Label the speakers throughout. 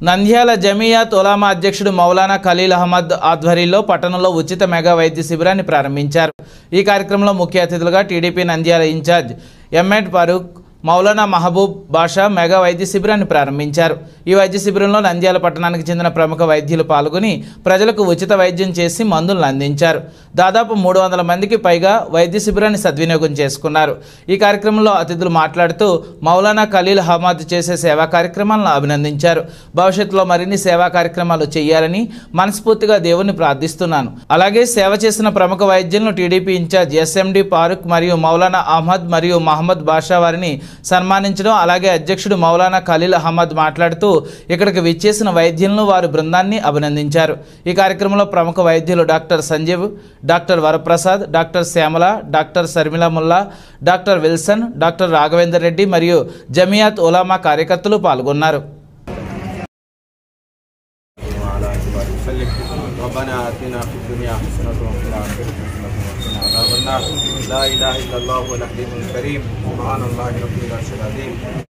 Speaker 1: నంద్యాల జమియాత్ ఉలామా అధ్యక్షుడు మౌలానా ఖలీల్ అహ్మద్ ఆధ్వర్యంలో పట్టణంలో ఉచిత మెగా వైద్య శిబిరాన్ని ప్రారంభించారు ఈ కార్యక్రమంలో ముఖ్య అతిథులుగా TDP Nandyal incharge M D Farooq Maulana Mahaboob Basha mega వైద్య శిబిరాన్ని ప్రారంభించారు ఈ వైద్య శిబిరంలో నంద్యాల పట్టణానికి చెందిన ప్రముఖ వైద్యులు పాల్గొని ప్రజలకు ఉచిత వైద్యం చేసి మందులను అందించారు దాదాపు మూడు వందల మందికి పైగా వైద్య శిబిరాన్ని సద్వినియోగం చేసుకున్నారు ఈ కార్యక్రమంలో అతిథులు మాట్లాడుతూ మౌలానా ఖలీల్ అహ్మద్ చేసే సేవా కార్యక్రమాలను అభినందించారు భవిష్యత్తులో మరిన్ని సేవా కార్యక్రమాలు చేయాలని మనస్ఫూర్తిగా దేవుణ్ణి ప్రార్థిస్తున్నాను అలాగే సేవ చేసిన ప్రముఖ వైద్యులను టీడీపీ ఇన్ఛార్జ్ ఎస్ఎండి ఫారూక్ మరియు మౌలానా అహ్మద్ మరియు మహమ్మద్ బాషా వారిని సన్మానించడం అలాగే అధ్యక్షుడు మౌలానా ఖలీల్ అహ్మద్ మాట్లాడుతూ ఇక్కడికి విచ్చేసిన వైద్యులను వారి బృందాన్ని అభినందించారు ఈ కార్యక్రమంలో ప్రముఖ వైద్యులు doctor Sanjeev doctor Varaprasad doctor Shyamala doctor Sharmila Mulla doctor Wilson doctor Raghavender Reddy మరియు జమియాత్ ఉలామా కార్యకర్తలు పాల్గొన్నారు
Speaker 2: وعلى آله وسلم ربنا آتنا في الدنيا حسنة وفي الآخرة حسنة وقنا عذاب النار لا إله إلا الله هو الحليم الكريم سبحان الله رب العرش العظيم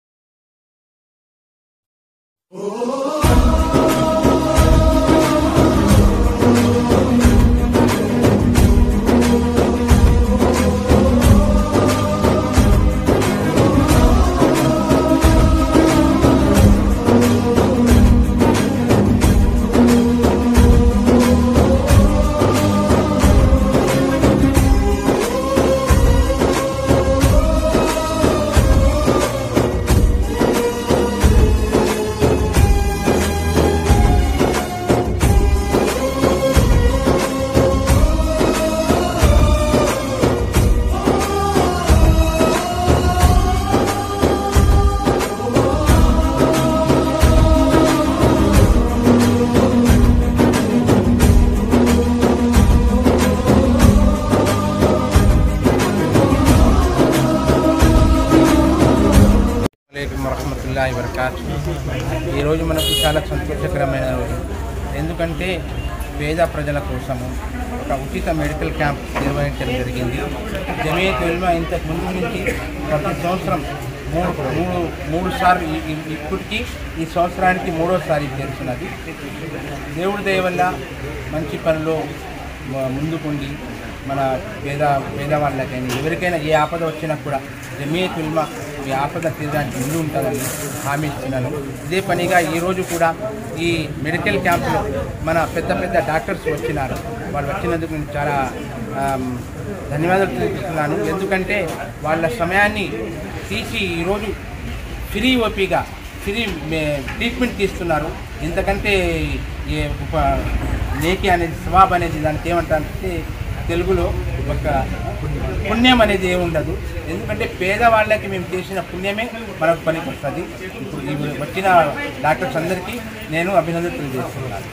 Speaker 2: అలైకుం వరహమతుల్లాహి వరకాతు ఈరోజు మనకు చాలా సంతోషకరమైన రోజు ఎందుకంటే పేద ప్రజల కోసము ఒక ఉచిత మెడికల్ క్యాంప్ నిర్వహించడం జరిగింది జమీయత్ ఉల్మా ఇంతకు ముందు నుంచి ప్రతి సంవత్సరం మూడు మూడు మూడు సార్లు ఈ- ఈ- ఇప్పటికీ ఈ సంవత్సరానికి మూడోసారి చేస్తున్నది దేవుడి దయ వల్ల మంచి పనిలో మ- ముందుకుండి మన పేద పేదవాళ్ళకైనా ఎవరికైనా ఏ ఆపద వచ్చినా కూడా జమీయత్ ఉల్మా ఈ ఆపద తీరడానికి ముందు ఉంటుందని హామీ ఇస్తున్నాను ఇదే పనిగా ఈరోజు కూడా ఈ మెడికల్ క్యాంపులో మన పెద్ద పెద్ద డాక్టర్స్ వచ్చినారు వాళ్ళు వచ్చినందుకు నేను చాలా ఆమ్, ధన్యవాదాలు తెలుపుతున్నాను ఎందుకంటే వాళ్ళ సమయాన్ని తీసి ఈరోజు ఫ్రీ ఓపీగా ఫ్రీ మే- ట్రీట్మెంట్ తీస్తున్నారు ఇంతకంటే ఏ ఉప నేకి అనేది స్వాబ్ అనేది దానికి ఏమంటారంటే తెలుగులో ఒక పుణ్యం అనేది ఏముండదు ఎందుకంటే పేదవాళ్ళకి మేము చేసిన పుణ్యమే మనకు పనికి వస్తుంది ఇప్పుడు ఈ వచ్చిన డాక్టర్స్ అందరికీ నేను అభినందన తెలియజేస్తున్నాను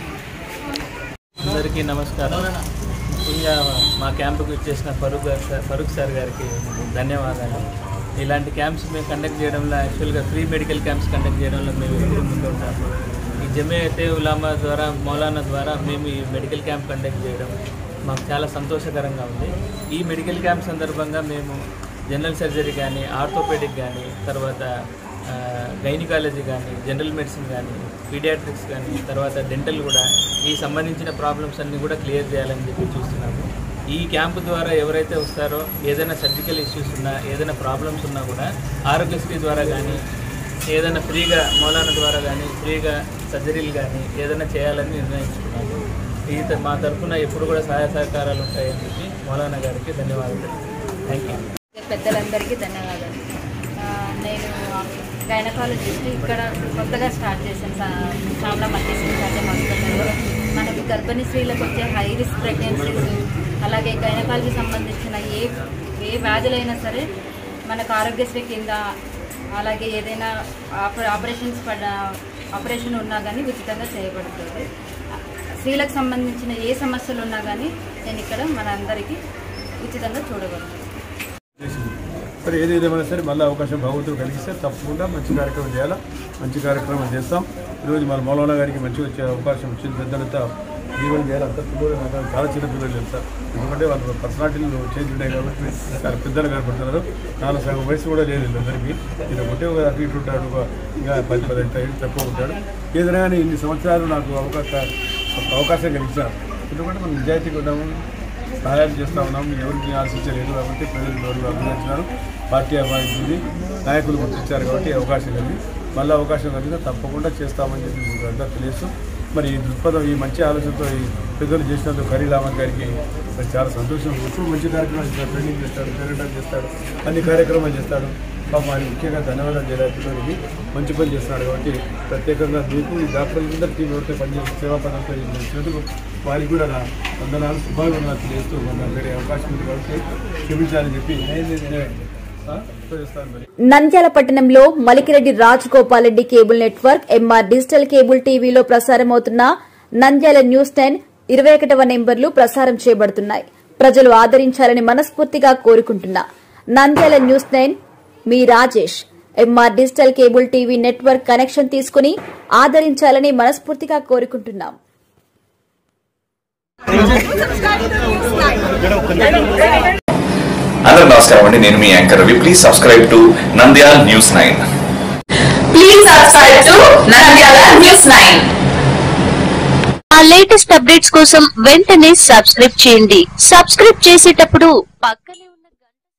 Speaker 3: అందరికీ నమస్కారం ముఖ్యంగా మా క్యాంపుకి వచ్చేసిన ఫరూక్ గారు సార్ ఫరూక్ సార్ గారికి ధన్యవాదాలు ఇలాంటి క్యాంప్స్ మేము కండక్ట్ చేయడంలో యాక్చువల్గా ఫ్రీ మెడికల్ క్యాంప్స్ కండక్ట్ చేయడంలో మేము ఎప్పుడు ముందుంటాము ఈ జమేతే ఉలామా ద్వారా మౌలానా ద్వారా మేము ఈ మెడికల్ క్యాంప్ కండక్ట్ చేయడం మాకు చాలా సంతోషకరంగా ఉంది ఈ మెడికల్ క్యాంప్ సందర్భంగా మేము జనరల్ సర్జరీ కానీ ఆర్థోపెడిక్ కానీ తర్వాత ఆ, గైనికాలజీ కానీ జనరల్ మెడిసిన్ కానీ పీడియాట్రిక్స్ కానీ తర్వాత డెంటల్ కూడా ఈ సంబంధించిన ప్రాబ్లమ్స్ అన్నీ కూడా క్లియర్ చేయాలని చెప్పి చూస్తున్నాము ఈ క్యాంపు ద్వారా ఎవరైతే వస్తారో ఏదైనా సర్జికల్ ఇష్యూస్ ఉన్నా ఏదైనా ప్రాబ్లమ్స్ ఉన్నా కూడా ఆరోగ్యశ్రీ ద్వారా కానీ ఏదైనా ఫ్రీగా మౌలానా ద్వారా కానీ ఫ్రీగా సర్జరీలు కానీ ఏదైనా చేయాలని నిర్ణయించుకున్నాము ఈ త- మా తరఫున ఎప్పుడు కూడా సహాయ సహకారాలు ఉంటాయని చెప్పి మౌలానా గారికి ధన్యవాదాలు థ్యాంక్ యూ
Speaker 4: పెద్దలందరికీ ధన్యవాదాలు ఆ, నేను గైనకాలజిస్ట్ ఇక్కడ కొత్తగా స్టార్ట్ చేశాను సా- శ్యామల మల్టీసింగ్ సాధ్యం హాస్పిటల్లో మనకి గర్భిణీ స్త్రీలకు వచ్చే హై రిస్క్ ప్రెగ్నెన్సీస్ అలాగే గైనకాలజీ సంబంధించిన ఏ ఏ వ్యాధులైనా సరే మనకు ఆరోగ్యశ్రీ కింద అలాగే ఏదైనా ఆప ఆపరేషన్స్ పడ ఆపరేషన్ ఉన్నా కానీ ఉచితంగా చేయబడుతుంది స్త్రీలకు సంబంధించిన ఏ సమస్యలు ఉన్నా కానీ నేను ఇక్కడ మన అందరికీ ఉచితంగా చూడగలను
Speaker 5: మరి ఏది ఏదేమైనా సరే మళ్ళీ అవకాశం భగవంతుడు కలిగిస్తే తప్పకుండా మంచి కార్యక్రమం చేయాలా మంచి కార్యక్రమం చేస్తాం ఈరోజు మన మౌలానా గారికి మంచి వచ్చే అవకాశం వచ్చింది పెద్దలంతా ఈవెన్ చేయాలి అంత పిల్లలు నాకు చాలా చిన్న పిల్లలు తెలుసా ఎందుకంటే వాళ్ళ పర్సనాలిటీలు చేంజ్ ఉన్నాయి కాబట్టి చాలా పెద్దలు కనపడుతున్నారు నాలుగు సగం వయసు కూడా లేదు వీళ్ళందరికీ ఇది ఒకటే ఒక అటు ఇటు ఉంటాడు ఒక ఇంకా పది పదిహేను ఐదు తక్కువ ఉంటాడు ఏదైనా కానీ ఇన్ని సంవత్సరాలు నాకు అవకాశ అవకాశం కలిగించారు ఎందుకంటే మనం నిజాయితీగా ఉన్నాము సహాయం చేస్తూ ఉన్నాం ఎవరికి ఆశించలేదు కాబట్టి ప్రజలు ఎవరు అభినందించినారు పార్టీ అభినందించింది నాయకులు గుర్తించారు కాబట్టి అవకాశం కలిగి మళ్ళీ అవకాశం కలిగితే తప్పకుండా చేస్తామని చెప్పి మీకు అందరూ తెలుసు మరి ఈ దృక్పథం ఈ మంచి ఆలోచనతో ఈ పెద్దలు చేసినందుకు కరీ రామన్ గారికి మరి చాలా సంతోషం ఎప్పుడు మంచి కార్యక్రమాలు చేస్తాడు ట్రైనింగ్ చేస్తాడు పేరెంట్ చేస్తాడు అన్ని కార్యక్రమాలు చేస్తాడు పాపం ఆయన ముఖ్యంగా ధన్యవాదాలు చేయాలి పిల్లలకి మంచి పని చేస్తున్నాడు కాబట్టి ప్రత్యేకంగా మీకు ఈ డాక్టర్లందరూ టీం ఎవరితో పనిచేసి సేవా పదంతో ఇచ్చినందుకు వారికి కూడా నా వందనాలు శుభాభివందనాలు తెలియజేస్తూ మన వేరే అవకాశం ఉంది కాబట్టి క్షమించాలని చెప్పి నేను ఆ, చేస్తాను మరి
Speaker 6: నంద్యాల పట్టణంలో Malikireddy Rajagopal Reddy cable network M R digital cable టీవీలో ప్రసారమవుతున్న నంద్యాల న్యూస్ టెన్ ఇరవై ఒకటవ నెంబర్లు ప్రసారం చేయబడుతున్నాయి ప్రజలు ఆదరించాలని మనస్ఫూర్తిగా కోరుకుంటున్నా నంద్యాల న్యూస్ టెన్ మీ Rajesh M R digital cable TV network connection తీసుకుని ఆదరించాలని మనస్ఫూర్తిగా కోరుకుంటున్నాం
Speaker 7: అందరూ నమస్కారం అండి నేను మీ anchor Ravi please subscribe to Nandyal news nine
Speaker 8: Please subscribe to Nandyala News 9.
Speaker 9: ఆ లేటెస్ట్ అప్డేట్స్ కోసం వెంటనే సబ్స్క్రైబ్ చేయండి సబ్స్క్రైబ్ చేసేటప్పుడు పక్కనే ఉన్న గంట